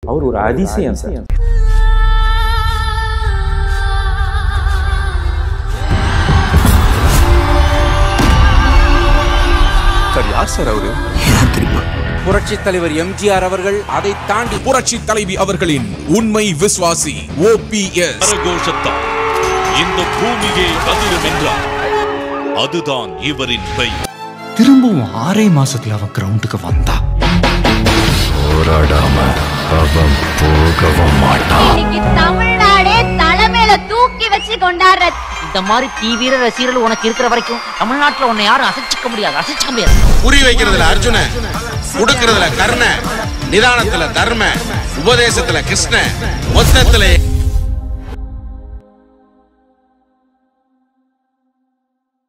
அவர் ஒரு அதிசயம் sir sir யார் சார் அவரு புரட்சி தலைவர் எம்ஜிஆர் அவர்கள் அதை தாண்டி புரட்சி தலைவி அவர்களின் உண்மை விசுவாசி ஓபிஎஸ் கரகோஷத்தால் இந்த பூமியே அதிரும் என்றார் அதுதான் இவரின் பெயர் திரும்பவும் ஆறே மாசத்துல அவன் கிரவுண்டுக்கு வந்தா போராடாம அவன் போகவும் மாட்டான் இன்னைக்கு தமிழ்நாடே தலைமையில தூக்கி வச்சு கொண்டாடுற இந்த மாதிரி தீவிர ரசிகர்கள் உனக்கு இருக்கிற வரைக்கும் தமிழ்நாட்டுல உன்னை யாரும் அசைச்சிக்க முடியாது அசைச்சிக்க முடியாது புரி வைக்கிறதுல அர்ஜுன கொடுக்கறதுல கர்ண நிதானத்துல தர்ம உபதேசத்துல கிருஷ்ண மொத்தத்துல